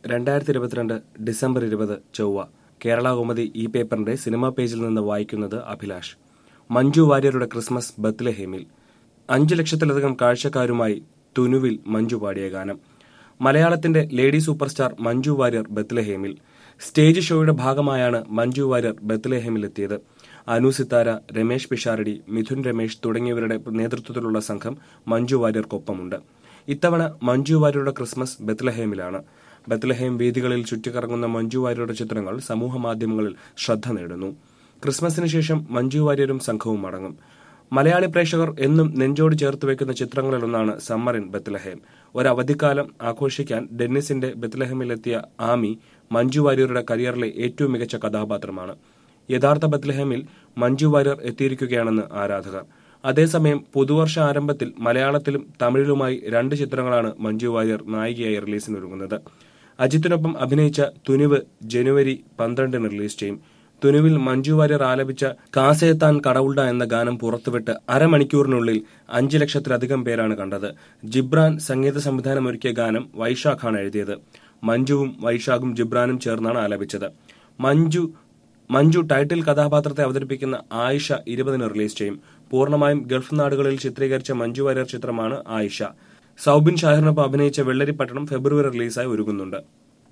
രണ്ടായിരത്തി ഇരുപത്തിരണ്ട് ഡിസംബർ ഇരുപത് ചൊവ്വ കേരള കൗമുദി ഈ പേപ്പറിന്റെ സിനിമാ പേജിൽ നിന്ന് വായിക്കുന്നത് അഭിലാഷ് മഞ്ജു വാര്യരുടെ ക്രിസ്മസ് ബത്ലഹേമിൽ അഞ്ചു ലക്ഷത്തിലധികം കാഴ്ചക്കാരുമായി തുനുവിൽ മഞ്ജു പാടിയ ഗാനം മലയാളത്തിന്റെ lady super star Manju Warrier ബത്ലഹേമിൽ സ്റ്റേജ് ഷോയുടെ ഭാഗമായാണ് മഞ്ജു വാര്യർ ബത്ലഹേമിലെത്തിയത് അനു സിത്താര രമേശ് പിഷാരടി മിഥുൻ രമേശ് തുടങ്ങിയവരുടെ നേതൃത്വത്തിലുള്ള സംഘം മഞ്ജു വാര്യർക്കൊപ്പമുണ്ട് ഇത്തവണ മഞ്ജു വാര്യരുടെ ക്രിസ്മസ് ബത്ലഹേമിലാണ് ബത്ലഹേം വീതികളിൽ ചുറ്റിക്കറങ്ങുന്ന മഞ്ജു വാര്യരുടെ ചിത്രങ്ങൾ സമൂഹ മാധ്യമങ്ങളിൽ ശ്രദ്ധ നേടുന്നു ക്രിസ്മസിന് ശേഷം മഞ്ജു വാര്യരും സംഘവും മടങ്ങും മലയാളി പ്രേക്ഷകർ എന്നും നെഞ്ചോട് ചേർത്ത് വെക്കുന്ന ചിത്രങ്ങളിലൊന്നാണ് സമ്മർ ഇൻ ബത്ലഹേം ഒരു അവധിക്കാലം ആഘോഷിക്കാൻ ഡെന്നിസിന്റെ ബത്ലഹേമിലെത്തിയ ആമി മഞ്ജു വാര്യരുടെ കരിയറിലെ ഏറ്റവും മികച്ച കഥാപാത്രമാണ് യഥാർത്ഥ ബത്ലഹേമിൽ മഞ്ജു വാര്യർ എത്തിയിരിക്കുകയാണെന്ന് ആരാധകർ അതേസമയം പുതുവർഷ ആരംഭത്തിൽ മലയാളത്തിലും തമിഴിലുമായി രണ്ട് ചിത്രങ്ങളാണ് മഞ്ജു വാര്യർ നായികയായി റിലീസിനൊരുങ്ങുന്നത് അജിത്തിനൊപ്പം അഭിനയിച്ച തുനിവ് ജനുവരി പന്ത്രണ്ടിന് റിലീസ് ചെയ്യും തുനുവിൽ മഞ്ജു വാര്യർ ആലപിച്ച കാസേത്താൻ കടവുൾഡ എന്ന ഗാനം പുറത്തുവിട്ട് അരമണിക്കൂറിനുള്ളിൽ അഞ്ച് ലക്ഷത്തിലധികം പേരാണ് കണ്ടത് ജിബ്രാൻ സംഗീത സംവിധാനം ഒരുക്കിയ ഗാനം വൈശാഖാണ് എഴുതിയത് മഞ്ജുവും വൈശാഖും ജിബ്രാനും ചേർന്നാണ് ആലപിച്ചത് മഞ്ജു മഞ്ജു ടൈറ്റിൽ കഥാപാത്രത്തെ അവതരിപ്പിക്കുന്ന ആയിഷ ഇരുപതിന് റിലീസ് ചെയ്യും പൂർണ്ണമായും ഗൾഫ് നാടുകളിൽ ചിത്രീകരിച്ച മഞ്ജു വാര്യർ ചിത്രമാണ് ആയിഷ സൗബിൻ ഷാഹിറിനൊപ്പം അഭിനയിച്ച വെള്ളരിപ്പട്ടണം ഫെബ്രുവരി റിലീസായി ഒരുങ്ങുന്നുണ്ട്